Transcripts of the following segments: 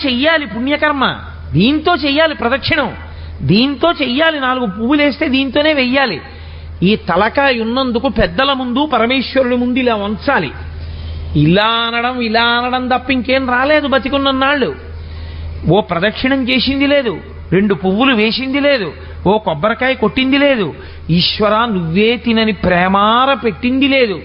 చెయ్యాలి పుణ్యకర్మ దీంతో చెయ్యాలి ప్రదక్షిణం దీంతో చెయ్యాలి నాలుగు పువ్వులు వేస్తే దీంతోనే వెయ్యాలి ఈ తలకాయ ఉన్నందుకు పెద్దల ముందు పరమేశ్వరుడి ముందు ఇలా వంచాలి ఇలా అనడం ఇలా అనడం తప్ప ఇంకేం రాలేదు బతికున్నన్నాళ్ళు ఓ ప్రదక్షిణం చేసింది లేదు రెండు పువ్వులు వేసింది లేదు ఓ కొబ్బరికాయ కొట్టింది లేదు ఈశ్వర నువ్వే తినని ప్రేమార పెట్టింది లేదు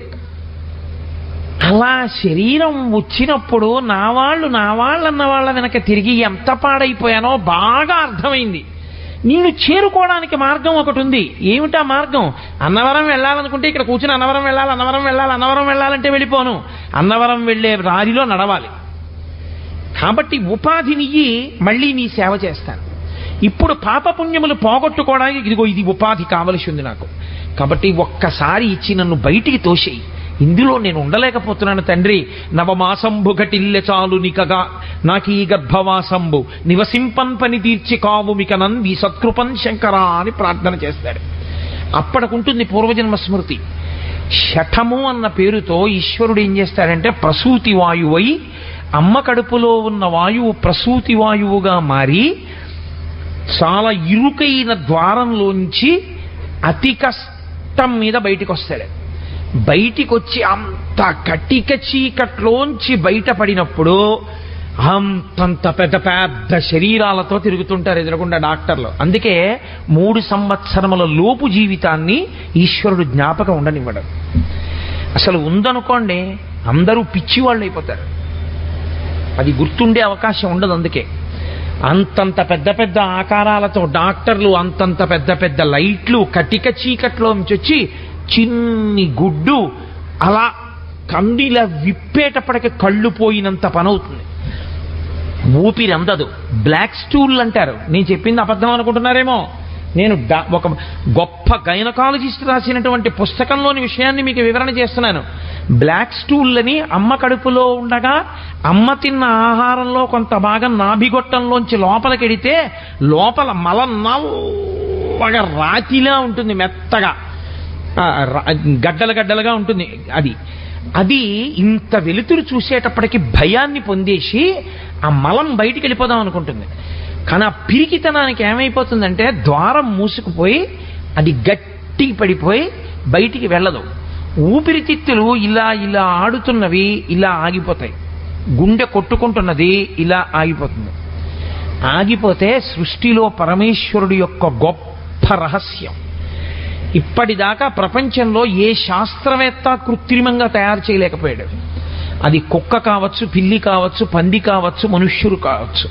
అలా శరీరం వచ్చినప్పుడు నా వాళ్ళు నా వాళ్ళన్న వాళ్ళ వెనక తిరిగి ఎంత పాడైపోయానో బాగా అర్థమైంది నేను చేరుకోవడానికి మార్గం ఒకటి ఉంది ఏమిటా మార్గం అన్నవరం వెళ్ళాలనుకుంటే ఇక్కడ కూర్చుని అన్నవరం వెళ్ళాలి అన్నవరం వెళ్ళాలి అన్నవరం వెళ్ళాలంటే వెళ్ళిపోను అన్నవరం వెళ్ళే దారిలో నడవాలి కాబట్టి ఉపాధినియ్యి మళ్ళీ నీ సేవ చేస్తాను ఇప్పుడు పాపపుణ్యములు పోగొట్టుకోవడానికి ఇదిగో ఇది ఉపాధి కావలసి ఉంది నాకు కాబట్టి ఒక్కసారి ఇచ్చి నన్ను బయటికి తోసేయి ఇందులో నేను ఉండలేకపోతున్నాను తండ్రి నవమాసంబు ఘటిల్లె చాలు నికగా నాకీ గర్భవాసంబు నివసింపన్ పని తీర్చి కావు మిక నంది సత్కృపన్ శంకరా అని ప్రార్థన చేస్తాడు అప్పటికుంటుంది పూర్వజన్మ స్మృతి శఠము అన్న పేరుతో ఈశ్వరుడు ఏం చేస్తాడంటే ప్రసూతి వాయువై అమ్మ కడుపులో ఉన్న వాయువు ప్రసూతి వాయువుగా మారి చాలా ఇరుకైన ద్వారంలోంచి అతి కష్టం మీద బయటికి వస్తాడు బయటికి వచ్చి అంత కటిక చీకట్లోంచి బయటపడినప్పుడు అంతంత పెద్ద పెద్ద శరీరాలతో తిరుగుతుంటారు ఎదురకుండా డాక్టర్లు అందుకే మూడు సంవత్సరముల లోపు జీవితాన్ని ఈశ్వరుడు జ్ఞాపకం ఉండనివ్వడం అసలు ఉందనుకోండి అందరూ పిచ్చివాళ్ళు అయిపోతారు అది గుర్తుండే అవకాశం ఉండదు అందుకే అంతంత పెద్ద పెద్ద ఆకారాలతో డాక్టర్లు అంతంత పెద్ద పెద్ద లైట్లు కటిక చీకట్లోంచి వచ్చి చిన్ని గుడ్డు అలా కండిలా విప్పేటప్పటికి కళ్ళు పోయినంత పనవుతుంది ఊపిరి అందదు బ్లాక్ స్టూల్ అంటారు నేను చెప్పింది అబద్ధం అనుకుంటున్నారేమో నేను డా- ఒక గొప్ప గైనకాలజిస్ట్ రాసినటువంటి పుస్తకంలోని విషయాన్ని మీకు వివరణ చేస్తున్నాను బ్లాక్ స్టూల్ అని అమ్మ కడుపులో ఉండగా అమ్మ తిన్న ఆహారంలో కొంత భాగం నాభిగొట్టంలోంచి లోపలికెడితే లోపల మల నల్లగా రాతిలా ఉంటుంది మెత్తగా ఆ, రా- గడ్డలు గడ్డలుగా ఉంటుంది అది అది ఇంత వెలుతురు చూసేటప్పటికి భయాన్ని పొందేసి ఆ మలం బయటికి వెళ్ళిపోదాం అనుకుంటుంది కానీ ఆ పిరికితనానికి ఏమైపోతుందంటే ద్వారం మూసుకుపోయి అది గట్టి పడిపోయి బయటికి వెళ్ళదు ఊపిరితిత్తులు ఇలా ఇలా ఆడుతున్నవి ఇలా ఆగిపోతాయి గుండె కొట్టుకుంటున్నది ఇలా ఆగిపోతుంది ఆగిపోతే సృష్టిలో పరమేశ్వరుడు యొక్క గొప్ప రహస్యం ఇప్పటిదాకా ప్రపంచంలో ఏ శాస్త్రవేత్త కృత్రిమంగా తయారు చేయలేకపోయాడు అది కుక్క కావచ్చు పిల్లి కావచ్చు పంది కావచ్చు మనుష్యుడు కావచ్చు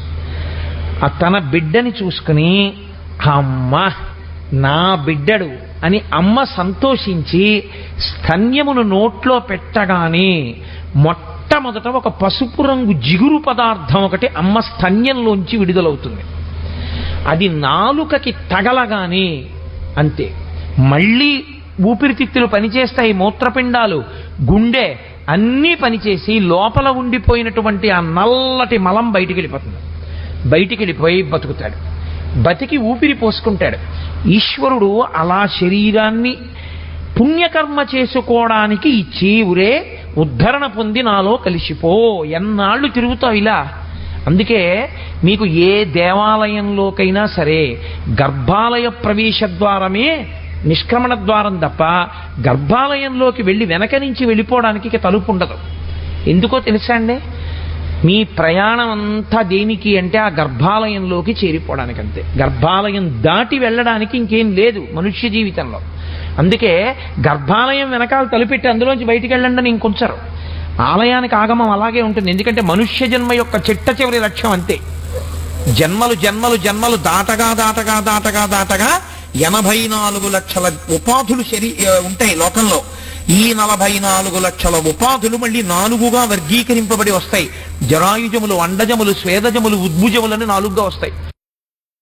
ఆ తన బిడ్డని చూసుకుని అమ్మ నా బిడ్డడు అని అమ్మ సంతోషించి స్తన్యమును నోట్లో పెట్టగానే మొట్టమొదట ఒక పసుపు రంగు జిగురు పదార్థం ఒకటి అమ్మ స్తన్యంలోంచి విడుదలవుతుంది అది నాలుకకి తగలగానే అంతే మళ్ళీ ఊపిరితిత్తులు పనిచేస్తాయి మూత్రపిండాలు గుండె అన్నీ పనిచేసి లోపల ఉండిపోయినటువంటి ఆ నల్లటి మలం బయటికి వెళ్ళిపోతుంది బయటికి వెళ్ళిపోయి బతుకుతాడు బతికి ఊపిరి పోసుకుంటాడు ఈశ్వరుడు అలా శరీరాన్ని పుణ్యకర్మ చేసుకోవడానికి ఇచ్చి ఉరే ఉద్ధరణ పొంది నాలో కలిసిపో ఎన్నాళ్ళు తిరుగుతావు ఇలా అందుకే మీకు ఏ దేవాలయంలోకైనా సరే గర్భాలయ ప్రవేశ ద్వారమే నిష్క్రమణ ద్వారం తప్ప గర్భాలయంలోకి వెళ్ళి వెనక నుంచి వెళ్ళిపోవడానికి ఇక తలుపు ఉండదు ఎందుకో తెలుసా అండి మీ ప్రయాణం అంతా దేనికి అంటే ఆ గర్భాలయంలోకి చేరిపోవడానికి అంతే గర్భాలయం దాటి వెళ్ళడానికి ఇంకేం లేదు మనుష్య జీవితంలో అందుకే గర్భాలయం వెనకాల తలుపెట్టి అందులోంచి బయటికి వెళ్ళండి అని ఇంకొంచరు ఆలయానికి ఆగమం అలాగే ఉంటుంది ఎందుకంటే మనుష్య జన్మ యొక్క చిట్ట చివరి లక్ష్యం అంతే జన్మలు జన్మలు జన్మలు దాటగా దాటగా దాటగా దాటగా ఎనభై నాలుగు లక్షల ఉపాధులు శరీ ఆ, ఉంటాయి లోకంలో ఈ నలభై నాలుగు లక్షల ఉపాధులు మళ్ళీ నాలుగుగా వర్గీకరింపబడి వస్తాయి జరాయుజములు అండజములు స్వేదజములు ఉద్భుజములని నాలుగుగా వస్తాయి